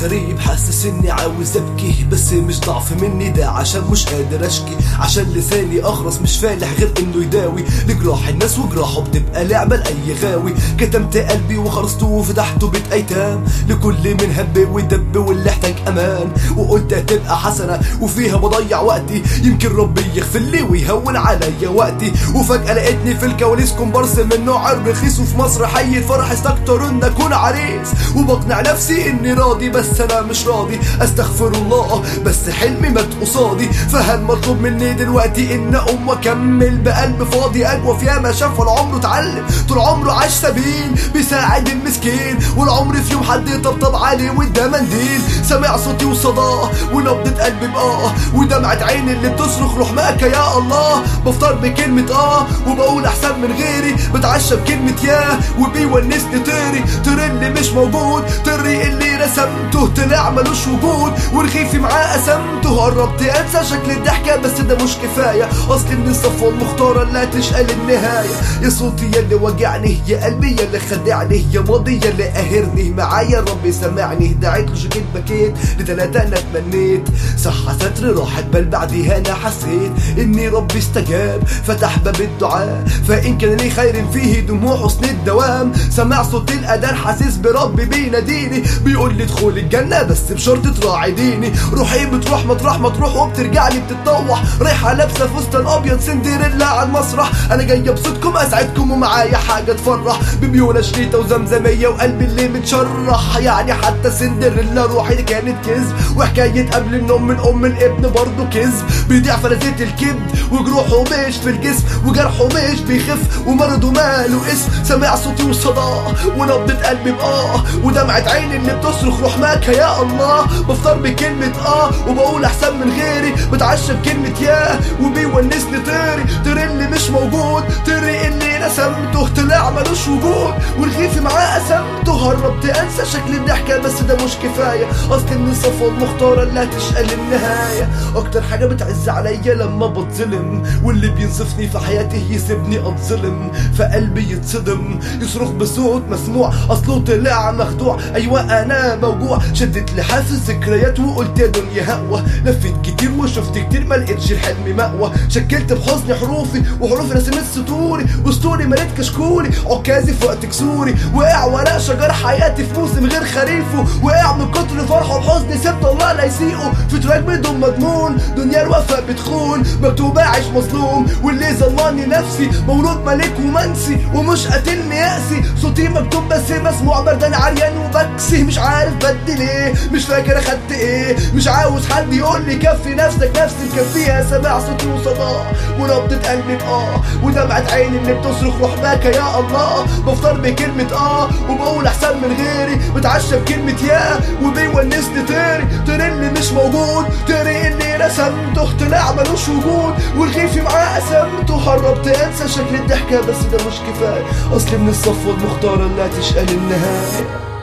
غريب حاسس اني عاوز ابكي بس مش ضعف مني ده عشان مش قادر اشكي عشان لساني اخرس مش فالح غير انه يداوي لجراح الناس وجراحه بتبقى لعبة لاي غاوي كتمت قلبي وخرسته وفتحته بيت ايتام لكل من هب ودب واللي احتاج امان وقلت هتبقى حسنة وفيها بضيع وقتي يمكن ربي يغفر لي ويهون عليا وقتي وفجأة لقيتني في الكواليس كومبارس من نوع الرخيص وفي مصر حي الفرح استكتر ان اكون عريس وبقنع نفسي اني راضي بس انا مش راضي استغفر الله بس حلمي مات قصادي فهل مطلوب مني دلوقتي ان اقوم واكمل بقلب فاضي اجوف ياما شاف ولا عمره اتعلم طول عمره عاش سبيل بيساعد المسكين والعمر في يوم حد يطبطب عليه وده منديل سامع صوتي وصداه ونبضة قلبي بآه ودمعة عيني اللي بتصرخ روح ماك يا الله بفطر بكلمة اه وبقول احسن من غيري بتعشى بكلمة ياه وبيونسني طيري طير اللي مش موجود طري اللي رسمته طلع ملوش وجود ورغيفي معاه قسمته قربت انسى شكل الضحكة بس ده مش كفاية اصل من الصفوة المختارة اللي هتشقى للنهاية يا صوتي يلي وجعني يا قلبي يلي خدعني يا ماضي يلي قاهرني معايا ربي سمعني دعيت له شكيت بكيت لتلاتة انا اتمنيت صح ستر راحت بل بعديها انا حسيت اني ربي استجاب فتح باب الدعاء فان كان لي خير فيه دموع حسن الدوام سمع صوت الاذان حاسس بربي بيناديني بيقول لي ادخل الجنه بس بشرط تراعي ديني روحي بتروح مطرح ما تروح وبترجع لي بتتطوح رايحه لابسه فستان ابيض سندريلا على المسرح انا جايه ابسطكم اسعدكم ومعايا حاجه تفرح بميونه شريطه وزمزميه وقلبي اللي متشرح يعني حتى سندريلا روحي كانت كذب وحكايه قبل النوم من ام الابن برضه كذب بيضيع فلذات الكبد وجروحه مش في الجسم وجرحه مش بيخف ومرضه ماله اسم سامع صوتي وصداه ونبضة قلبي بآه ودمعة عيني اللي بتصرخ روح ماك يا الله بفطر بكلمة اه وبقول احسن من غيري بتعشى بكلمة ياه وبيونسني طيري طير اللي مش موجود طيري اللي رسمته طلع ملوش وجود ورغيفي معاه قسمته هربت انسى شكل الضحكة بس ده مش كفاية اصل من الصفوة المختارة اللي هتشقى للنهاية اكتر حاجة بتعز عليا لما بتظلم واللي بينصفني في حياتي يسيبني اتظلم فقلبي يتصدم يصرخ بصوت مسموع اصله طلع مخدوع ايوه انا موجوع شدت لحاف الذكريات وقلت يا دنيا هقوى لفيت كتير وشفت كتير ما لقيتش الحلم مأوى شكلت بحزن حروفي وحروفي رسمت سطوري وسطوري مليت كشكولي عكازي في وقت كسوري وقع ورق شجر حياتي في موسم غير خريفه وقع من كتر فرحه وحزني سبت الله لا يسيقه في تراك بدون مضمون دنيا الوفا بتخون مكتوب اعيش مظلوم واللي ظلمني نفسي مولود ملك ومنسي ومش قاتلني يأسي صوتي مكتوب بس مسموع بردان عريان وبكسي مش عارف بدي ليه مش فاكر اخدت ايه مش عاوز حد يقول لي كفي نفسك نفسي مكفيها سامع صوتي وصداه ونبضة قلبي بآه ودمعة عيني اللي بتصرخ روح باكا يا الله بفطر بكلمة اه وبقول احسن من غيري بتعشى بكلمة يا وبيونسني طيري طير اللي مش موجود طيري اللي رسمته طلع ملوش وجود ورغيفي معاه قسمته هربت انسى شكل الضحكة بس ده مش كفاية اصل من الصفوة المختارة اللي هتشقى للنهاية